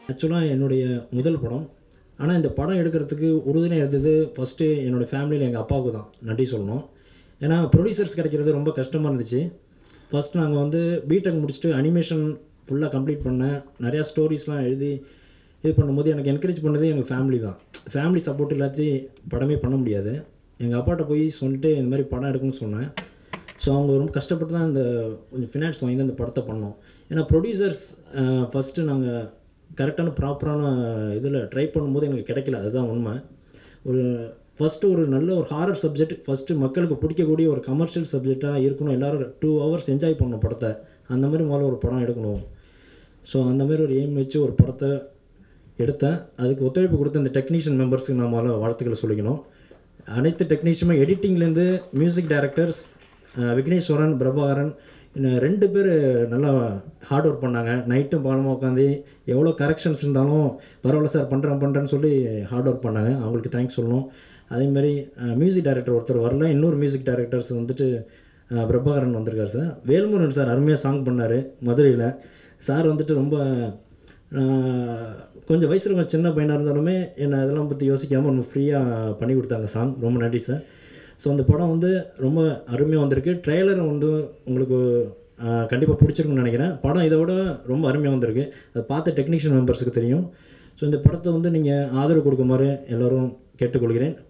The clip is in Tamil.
ஆக்சுவலாக என்னுடைய முதல் படம் ஆனால் இந்த படம் எடுக்கிறதுக்கு உறுதுணையாக இருந்தது ஃபஸ்ட்டு என்னோடய ஃபேமிலியில் எங்கள் அப்பாவுக்கு தான் நன்றி சொல்லணும் ஏன்னா ப்ரொடியூசர்ஸ் கிடைக்கிறது ரொம்ப கஷ்டமாக இருந்துச்சு ஃபஸ்ட் நாங்கள் வந்து பிடெக் முடிச்சுட்டு அனிமேஷன் ஃபுல்லாக கம்ப்ளீட் பண்ணேன் நிறையா ஸ்டோரிஸ்லாம் எழுதி இது பண்ணும்போது எனக்கு என்கரேஜ் பண்ணது எங்கள் ஃபேமிலி தான் ஃபேமிலி சப்போர்ட் இல்லாட்டி படமே பண்ண முடியாது எங்கள் அப்பாட்ட போய் சொல்லிட்டு இந்த மாதிரி படம் எடுக்கணும்னு சொன்னேன் ஸோ அவங்க ரொம்ப கஷ்டப்பட்டு தான் இந்த கொஞ்சம் ஃபினான்ஸ் வாங்கி தான் இந்த படத்தை பண்ணோம் ஏன்னா ப்ரொடியூசர்ஸ் ஃபஸ்ட்டு நாங்கள் கரெக்டான ப்ராப்பரான இதில் ட்ரை பண்ணும்போது எங்களுக்கு கிடைக்கல அதுதான் உண்மை ஒரு ஃபஸ்ட்டு ஒரு நல்ல ஒரு ஹாரர் சப்ஜெக்ட் ஃபஸ்ட்டு மக்களுக்கு பிடிக்கக்கூடிய ஒரு கமர்ஷியல் சப்ஜெக்டாக இருக்கணும் எல்லோரும் டூ ஹவர்ஸ் என்ஜாய் பண்ணணும் படத்தை அந்த மாதிரி முதல்ல ஒரு படம் எடுக்கணும் ஸோ அந்த மாதிரி ஒரு எய்ம் வச்சு ஒரு படத்தை எடுத்தேன் அதுக்கு ஒத்துழைப்பு கொடுத்த இந்த டெக்னீஷியன் மெம்பர்ஸுக்கு நான் முதல்ல வாழ்த்துக்களை சொல்லிக்கணும் அனைத்து டெக்னீஷியனுமே எடிட்டிங்லேருந்து மியூசிக் டைரக்டர்ஸ் விக்னேஸ்வரன் பிரபாகரன் இன்னும் ரெண்டு பேர் நல்லா ஹார்ட் ஒர்க் பண்ணாங்க நைட்டும் பாலமாக உட்காந்து எவ்வளோ கரெக்ஷன்ஸ் இருந்தாலும் பரவாயில்ல சார் பண்ணுறேன் பண்ணுறேன்னு சொல்லி ஹார்ட் ஒர்க் பண்ணாங்க அவங்களுக்கு தேங்க்ஸ் சொல்லணும் அதேமாதிரி மியூசிக் டைரக்டர் ஒருத்தர் வரல இன்னொரு மியூசிக் டைரக்டர்ஸ் வந்துட்டு அஹ், பிரபாகரன் வந்திருக்கார் சார் வேல்முருகன் சார் அருமையாக சாங் பண்ணார் மதுரையில் சார் வந்துட்டு ரொம்ப அஹ், கொஞ்சம் வயசுல கொஞ்சம் சின்ன பையனாக இருந்தாலுமே என்னை அதெல்லாம் பற்றி யோசிக்காமல் ரொம்ப ஃப்ரீயாக பண்ணி கொடுத்தாங்க சாங் ரொம்ப நன்றி சார் ஸோ அந்த படம் வந்து ரொம்ப அருமையாக வந்திருக்கு ட்ரெய்லர் வந்து உங்களுக்கு கண்டிப்பாக பிடிச்சிருக்குன்னு நினைக்கிறேன் படம் இதை விட ரொம்ப அருமையாக வந்திருக்கு அதை பார்த்த டெக்னீஷியன் மெம்பர்ஸுக்கு தெரியும் ஸோ இந்த படத்தை வந்து நீங்கள் ஆதரவு கொடுக்குமாறு எல்லோரும் கேட்டுக்கொள்கிறேன்